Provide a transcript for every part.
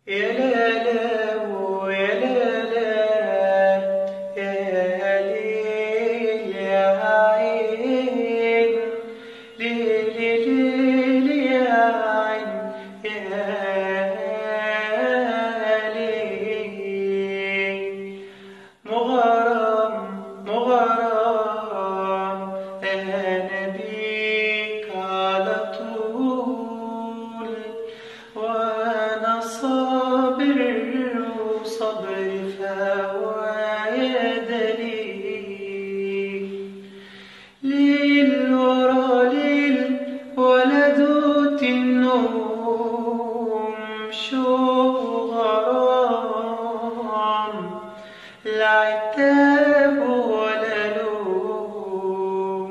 يا لا لا ويا لا لا يا ليل يا عين ليل ليل يا عين يا ليل مغرم مغرم أنا بيك على طول وأنا صابر وصبري فوايا دليل ليل ورا ليل ولا دوت النوم شوق غرام لا عتاب ولا لوم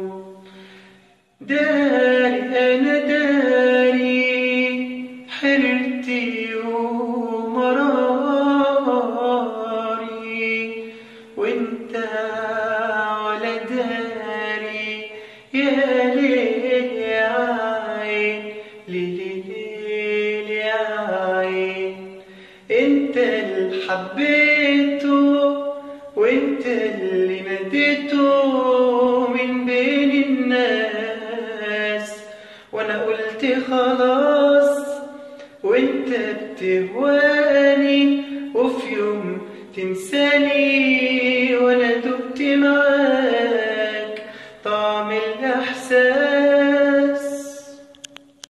داري أنا داري حيرتي ومراري وانت ولا داري يا ليل يا عين ليل ليل يا عين انت اللي حبيته وانت اللي ناديته من بين الناس وانا قلت خلاص وانت بتهواني وفي يوم تنساني